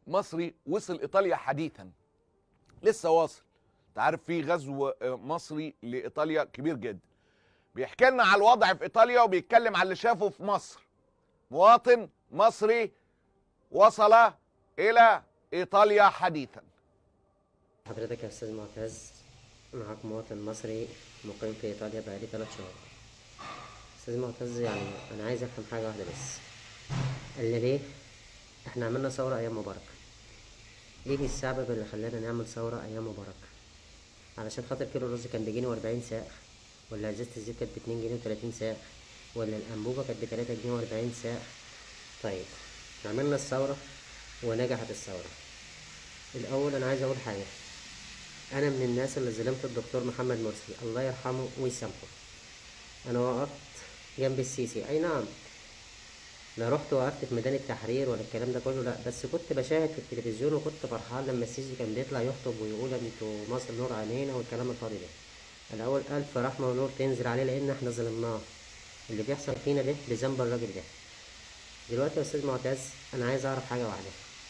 مصري وصل ايطاليا حديثا لسه واصل انت عارف في غزو آه، مصري لايطاليا كبير جدا بيحكي لنا على الوضع في ايطاليا وبيتكلم على اللي شافه في مصر مواطن مصري وصل الى ايطاليا حديثا حضرتك يا أستاذ معتز معاك مواطن مصري مقيم في إيطاليا بقالي تلات شهور أستاذ معتز يعني أنا عايز أفهم حاجة واحدة بس اللي ليه إحنا عملنا ثورة أيام مبارك إيه السبب اللي خلانا نعمل ثورة أيام مبارك علشان خاطر كيلو الرز كان بجنيه وأربعين ساق ولا إزازة الزيت كانت باتنين جنيه وتلاتين ساق ولا الأنبوبة كانت بتلاتة جنيه وأربعين ساق طيب عملنا الثورة ونجحت الثورة الأول أنا عايز أقول حاجة أنا من الناس اللي ظلمت الدكتور محمد مرسي الله يرحمه ويسامحه أنا وقفت جنب السيسي أي نعم لا رحت وقفت في ميدان التحرير ولا الكلام ده كله لا بس كنت بشاهد في التلفزيون وكنت فرحان لما السيسي كان بيطلع يخطب ويقول انتوا مصر نور علينا والكلام الفاضي ده الأول ألف رحمة ونور تنزل عليه لأن احنا ظلمناه اللي بيحصل فينا ده بذنب الراجل ده دلوقتي يا أستاذ معتز أنا عايز أعرف حاجة واحدة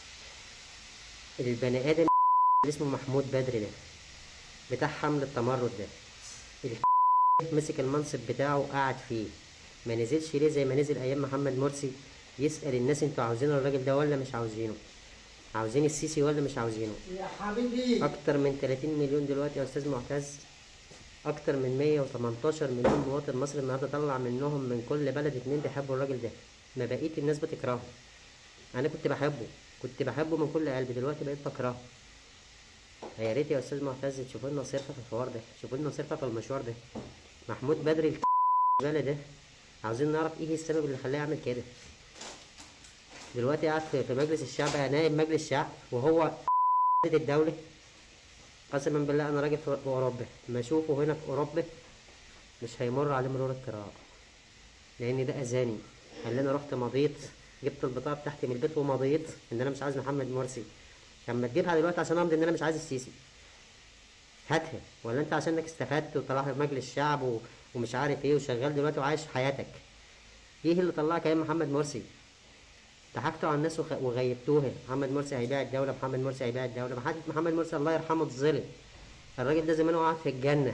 البني آدم اللي اسمه محمود بدر ده بتاع حمل التمرد ده ال- مسك المنصب بتاعه وقعد فيه ما نزلش ليه زي ما نزل ايام محمد مرسي يسأل الناس انتوا عاوزين الراجل ده ولا مش عاوزينه عاوزين السيسي ولا مش عاوزينه يا حبيبي اكتر من 30 مليون دلوقتي يا استاذ معتز اكتر من 118 مليون مواطن مصري النهارده طلع منهم من كل بلد اتنين بيحبوا الراجل ده ما بقيه الناس بتكرهه انا كنت بحبه كنت بحبه من كل قلبي دلوقتي بقيت بكرهه يا ريت يا استاذ معتز تشوفوا لنا صرفه في الحوار ده شوفوا لنا صرفه في المشوار ده محمود بدري الزباله ده عاوزين نعرف ايه السبب اللي خلاه يعمل كده دلوقتي قاعد في في مجلس الشعب نائب مجلس الشعب وهو الدولة قسما بالله انا راجل في اوروبا ما اشوفه هنا في اوروبا مش هيمر عليه مرور الكرام لان ده اذاني قال انا رحت مضيت جبت البطاقه بتاعتي من البيت ومضيت ان انا مش عايز محمد مرسي لما تجيبها دلوقتي عشان امضي ان انا مش عايز السيسي هاتها ولا انت عشانك استفدت وطلعت في مجلس الشعب و... ومش عارف ايه وشغال دلوقتي وعايش حياتك ايه اللي طلعك ايام محمد مرسي ضحكتوا على الناس وخ... وغيبتوها محمد مرسي هيبيع الدوله محمد مرسي هيبيع الدوله محمد محمد مرسي الله يرحمه اتظلم الراجل ده زمانه قاعد في الجنه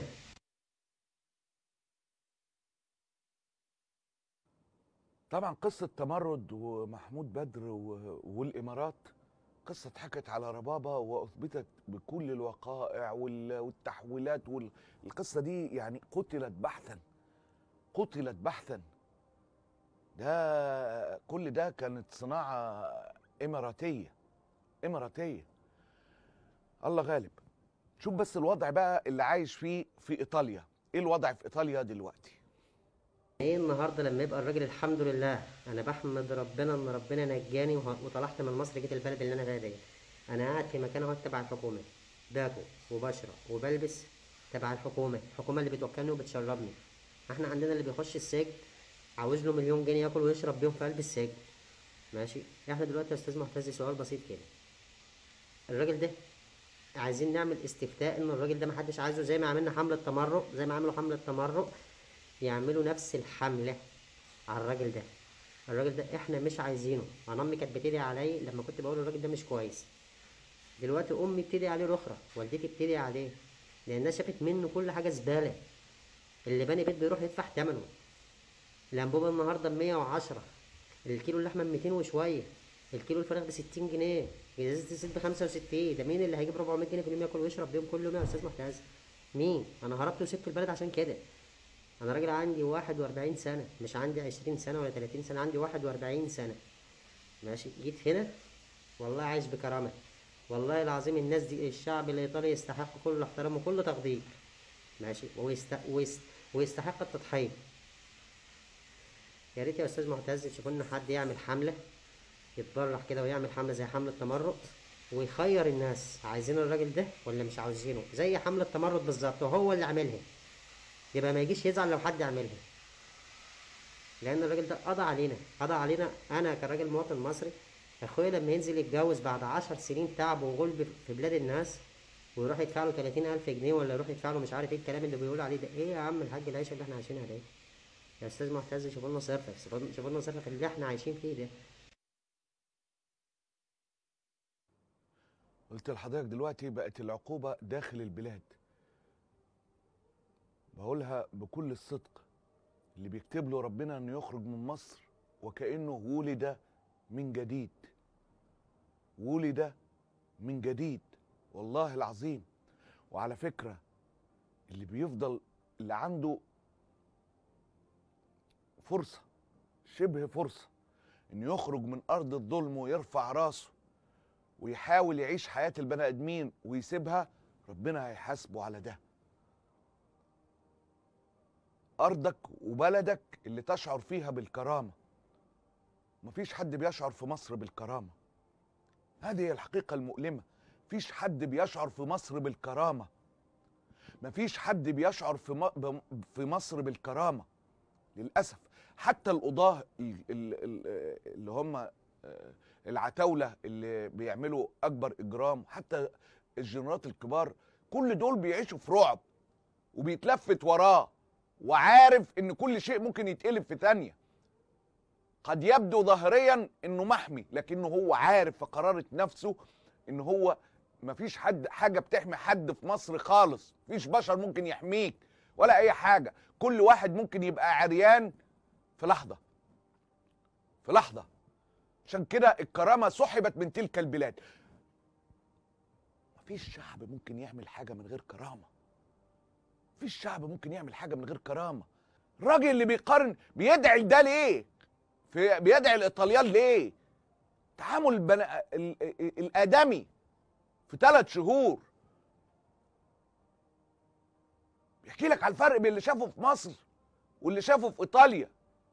طبعا قصة تمرد ومحمود بدر و- والإمارات قصة اتحكت على ربابة وأثبتت بكل الوقائع وال- والتحويلات والقصة دي يعني قتلت بحثا قتلت بحثا ده كل ده كانت صناعة إماراتية إماراتية الله غالب شوف بس الوضع بقى اللي عايش فيه في إيطاليا إيه الوضع في إيطاليا دلوقتي ايه النهارده لما يبقى الراجل الحمد لله انا بحمد ربنا ان ربنا نجاني وه- وطلعت من مصر جيت البلد اللي انا فيها دي انا قاعد في مكان اهو تبع الحكومه باكل وبشرب وبلبس تبع الحكومه الحكومه اللي بتوكلني وبتشربني احنا عندنا اللي بيخش السجن عاوز له مليون جنيه ياكل ويشرب بيهم في قلب السجن ماشي احنا دلوقتي يا استاذ معتز سؤال بسيط كده الراجل ده عايزين نعمل استفتاء ان الراجل ده محدش عايزه زي ما عملنا حملة تمرق زي ما عملوا حملة تمرق يعملوا نفس الحملة على الراجل ده الراجل ده احنا مش عايزينه انا امي كانت بتدعي علي لما كنت بقول الراجل ده مش كويس دلوقتي امي بتدعي عليه رخرة والدتي بتدعي عليه لانها شافت منه كل حاجة زبالة اللي باني بيت بيروح يدفع ثمنه الانبوبة النهاردة بمية وعشرة الكيلو اللحمة بميتين وشوية الكيلو الفراخ بستين جنيه ازازة الزيت بخمسة وستين ده مين اللي هيجيب 400 جنيه في اليوم ياكل ويشرب بيهم كل يوم يا استاذ محتاج مين انا هربت وسبت البلد عشان كده انا راجل عندي واحد واربعين سنة مش عندي عشرين سنة ولا تلاتين سنة عندي واحد واربعين سنة ماشي جيت هنا والله عايش بكرامة والله العظيم الناس دي الشعب الايطالي يستحق كل احترام وكل تقدير ماشي ويست... ويست... ويستحق التضحية يا ريت يا استاذ معتز تشوف لنا حد يعمل حملة يتبرع كده ويعمل حملة زي حملة تمرد ويخير الناس عايزين الراجل ده ولا مش عاوزينه زي حملة تمرد بالظبط وهو اللي عاملها يبقى ما يجيش يزعل لو حد عملها لان الراجل ده قضى علينا قضى علينا انا كراجل مواطن مصري اخويا لما ينزل يتجوز بعد عشر سنين تعب وغلب في بلاد الناس ويروح يدفع له 30000 جنيه ولا يروح يدفع له مش عارف ايه الكلام اللي بيقول عليه ده ايه يا عم الحاج العيشه اللي احنا عايشينها دي يا استاذ معتز شوفوا لنا صرفه شوفوا لنا صرفه في اللي احنا عايشين فيه ده قلت لحضرتك دلوقتي بقت العقوبة داخل البلاد بقولها بكل الصدق اللي بيكتب له ربنا انه يخرج من مصر وكأنه ولد من جديد ولد من جديد والله العظيم وعلى فكرة اللي بيفضل اللي عنده فرصة شبه فرصة انه يخرج من ارض الظلم ويرفع راسه ويحاول يعيش حياة البني ادمين ويسيبها ربنا هيحاسبه على ده ارضك وبلدك اللي تشعر فيها بالكرامة مفيش حد بيشعر في مصر بالكرامة هذه هي الحقيقة المؤلمة مفيش حد بيشعر في مصر بالكرامة مفيش حد بيشعر في م- بم- في مصر بالكرامة للأسف حتى القضاة ال- ال- ال- اللي هم آه، العتاولة اللي بيعملوا أكبر إجرام حتى الجنرالات الكبار كل دول بيعيشوا في رعب وبيتلفت وراه وعارف ان كل شيء ممكن يتقلب في ثانيه قد يبدو ظاهريا انه محمي لكنه هو عارف في قرارة نفسه ان هو مفيش حد حاجه بتحمي حد في مصر خالص مفيش بشر ممكن يحميك ولا اي حاجه كل واحد ممكن يبقى عريان في لحظه في لحظه عشان كده الكرامه سحبت من تلك البلاد مفيش شعب ممكن يعمل حاجه من غير كرامه مفيش شعب ممكن يعمل حاجه من غير كرامه الراجل اللي بيقارن بيدعي ده ليه في بيدعي الايطاليان ليه تعامل البنا... ال... ال- الادمي في ثلاث شهور بيحكي لك على الفرق بين اللي شافه في مصر واللي شافه في ايطاليا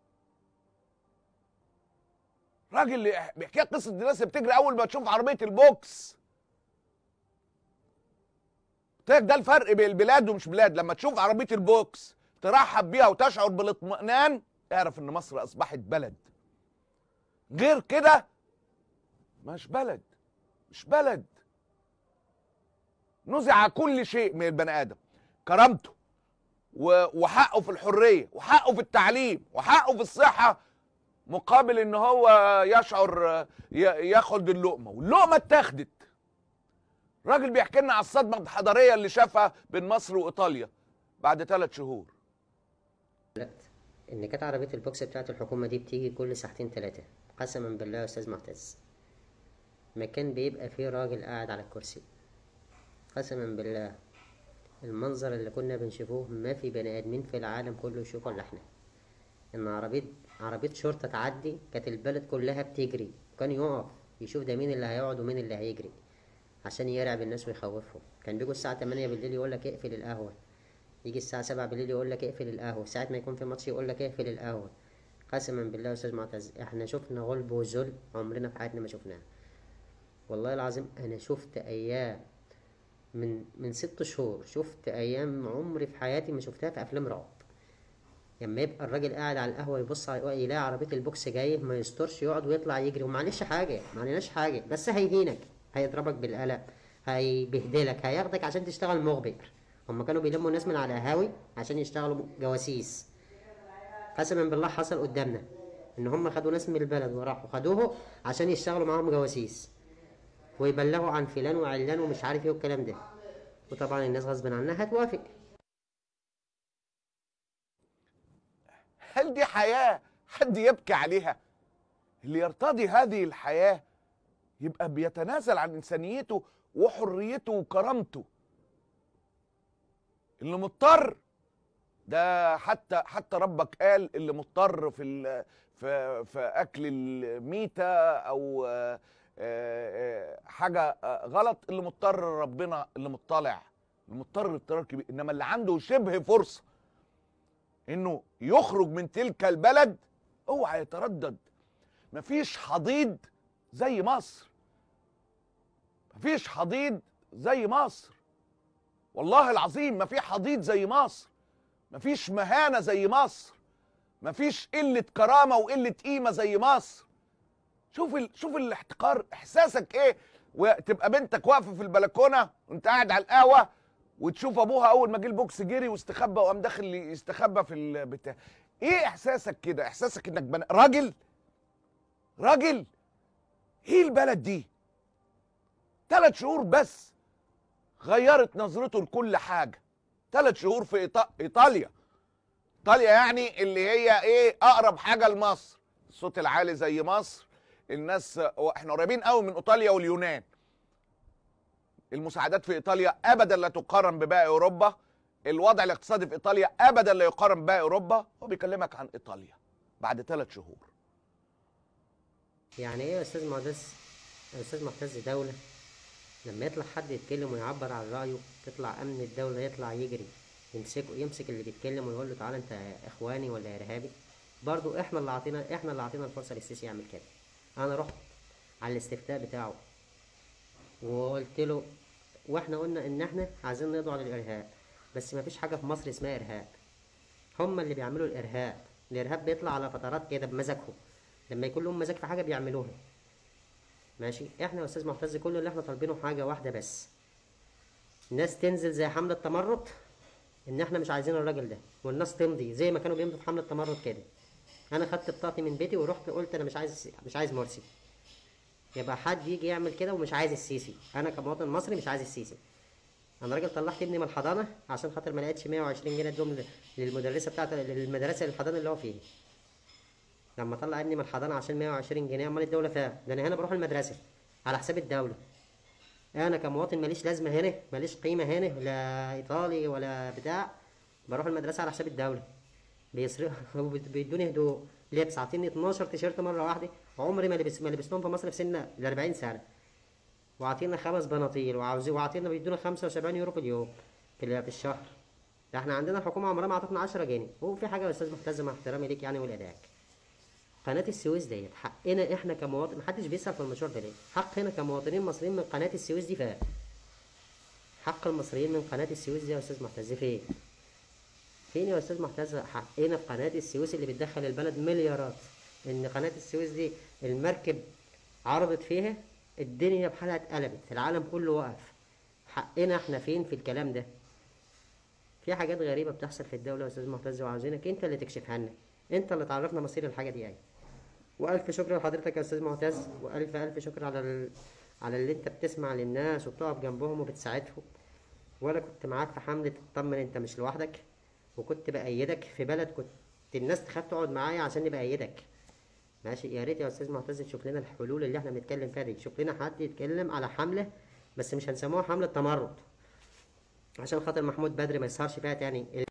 راجل اللي بيحكي لك قصه الناس اللي بتجري اول ما تشوف عربيه البوكس قلت لك ده الفرق بين البلاد ومش بلاد لما تشوف عربيه البوكس ترحب بيها وتشعر بالاطمئنان اعرف ان مصر اصبحت بلد غير كده مش بلد مش بلد نزع كل شيء من البني ادم كرامته و- وحقه في الحريه وحقه في التعليم وحقه في الصحه مقابل ان هو يشعر ي- ياخد اللقمه واللقمه اتاخدت راجل بيحكي لنا على الصدمه الحضاريه اللي شافها بين مصر وايطاليا بعد ثلاث شهور ان كانت عربيه البوكس بتاعت الحكومه دي بتيجي كل ساعتين ثلاثه قسما بالله يا استاذ معتز مكان بيبقى فيه راجل قاعد على الكرسي قسما بالله المنظر اللي كنا بنشوفوه ما في بني ادمين في العالم كله يشوفه الا احنا ان عربيه عربيه شرطه تعدي كانت البلد كلها بتجري كان يقف يشوف ده مين اللي هيقعد ومين اللي هيجري عشان يرعب الناس ويخوفهم كان بيجوا الساعه 8 بالليل يقول لك اقفل القهوه يجي الساعة سبعة بالليل يقول لك اقفل القهوة ساعة ما يكون في ماتش يقول لك اقفل القهوة قسما بالله يا أستاذ معتز احنا شفنا غلب وذل عمرنا في حياتنا ما شفناه والله العظيم أنا شفت أيام من من ست شهور شفت أيام عمري في حياتي ما شفتها في أفلام رعب لما يبقى الراجل قاعد على القهوة يبص على يلاقي عربية البوكس جاية ما يسترش يقعد ويطلع يجري ومعلش حاجة معلناش حاجة بس هيهينك هيضربك بالقلم هيبهدلك هياخدك عشان تشتغل مخبر هما كانوا بيلموا الناس من على قهاوي عشان يشتغلوا جواسيس قسما بالله حصل قدامنا ان هم خدوا ناس من البلد وراحوا خدوه عشان يشتغلوا معاهم جواسيس ويبلغوا عن فلان وعلان ومش عارف ايه والكلام ده وطبعا الناس غصب عنها هتوافق هل دي حياة حد يبكي عليها اللي يرتضي هذه الحياة يبقى بيتنازل عن إنسانيته وحريته وكرامته اللي مضطر ده حتى حتى ربك قال اللي مضطر في ال في في اكل الميته او آه، آه، حاجه آه، غلط اللي مضطر ربنا اللي مطلع اللي مضطر اضطرار كبير انما اللي عنده شبه فرصه انه يخرج من تلك البلد اوعى يتردد مفيش حضيض زي مصر مفيش حضيض زي مصر والله العظيم ما في حضيض زي مصر مفيش مهانة زي مصر مفيش قلة كرامة وقلة قيمة زي مصر شوف ال... شوف الاحتقار احساسك ايه وتبقى بنتك واقفة في البلكونة وانت قاعد على القهوة وتشوف ابوها اول ما جه البوكس جري واستخبى وقام داخل يستخبى في البتاع ايه احساسك كده احساسك انك بن... راجل راجل ايه البلد دي ثلاث شهور بس غيرت نظرته لكل حاجه ثلاث شهور في إيطا... ايطاليا ايطاليا يعني اللي هي ايه اقرب حاجه لمصر الصوت العالي زي مصر الناس احنا قريبين قوي من ايطاليا واليونان المساعدات في ايطاليا ابدا لا تقارن بباقي اوروبا الوضع الاقتصادي في ايطاليا ابدا لا يقارن بباقي اوروبا هو بيكلمك عن ايطاليا بعد ثلاث شهور يعني ايه يا استاذ معتز يا استاذ معتز دولة لما يطلع حد يتكلم ويعبر عن رأيه تطلع امن الدولة يطلع يجري يمسكه يمسك اللي بيتكلم ويقول له تعالى انت اخواني ولا ارهابي برضو احنا اللي عطينا احنا اللي عطينا الفرصة للسيسي يعمل كده انا رحت على الاستفتاء بتاعه وقلت له واحنا قلنا ان احنا عايزين نقضوا على الارهاب بس ما فيش حاجة في مصر اسمها ارهاب هم اللي بيعملوا الارهاب الارهاب بيطلع على فترات كده بمزاجهم لما يكون لهم مزاج في حاجه بيعملوها ماشي احنا يا استاذ معتز كل اللي احنا طالبينه حاجه واحده بس الناس تنزل زي حمله تمرد ان احنا مش عايزين الراجل ده والناس تمضي زي ما كانوا بيمضوا في حمله تمرد كده انا خدت بطاقتي من بيتي ورحت قلت انا مش عايز مش عايز مرسي يبقى حد يجي يعمل كده ومش عايز السيسي انا كمواطن مصري مش عايز السيسي انا راجل طلعت ابني من الحضانه عشان خاطر ما لقيتش 120 جنيه ادوهم ل- للمدرسه بتاعت للمدرسه الحضانه اللي هو فيها لما طلع ابني من الحضانه عشان 120 جنيه امال الدوله فيها ده انا هنا بروح المدرسه على حساب الدوله انا كمواطن ماليش لازمه هنا ماليش قيمه هنا لا ايطالي ولا بتاع بروح المدرسه على حساب الدوله بيصرفوا بيدوني هدوء لبس عاطيني 12 تيشيرت مره واحده عمري ما لبس ما لبستهم في مصر في سن ال 40 سنه وعاطينا خمس بناطيل وعاوزين وعاطينا بيدونا 75 يورو في اليوم في ال- في الشهر ده احنا عندنا الحكومه عمرها ما عطتنا 10 جنيه هو في حاجه يا استاذ محتز مع احترامي ليك يعني ولادك قناة السويس ديت حقنا احنا كمواطن محدش بيسأل في المشوار ده ليه؟ حقنا كمواطنين مصريين من قناة السويس دي فين؟ حق المصريين من قناة السويس دي يا أستاذ محتز فين؟ فين يا أستاذ محتز حقنا في قناة السويس اللي بتدخل البلد مليارات إن قناة السويس دي المركب عرضت فيها الدنيا بحالها اتقلبت العالم كله وقف حقنا احنا فين في الكلام ده؟ في حاجات غريبة بتحصل في الدولة يا أستاذ معتز وعاوزينك أنت اللي تكشفها لنا أنت اللي تعرفنا مصير الحاجة دي إيه والف شكر لحضرتك يا استاذ معتز والف الف شكر على ال... على اللي انت بتسمع للناس وبتقف جنبهم وبتساعدهم وانا كنت معاك في حمله اطمن انت مش لوحدك وكنت بايدك في بلد كنت الناس تخاف تقعد معايا عشان بايدك ماشي يا ريت يا استاذ معتز تشوف لنا الحلول اللي احنا بنتكلم فيها دي شوف لنا حد يتكلم على حمله بس مش هنسموها حمله تمرد عشان خاطر محمود بدري ما يسهرش فيها تاني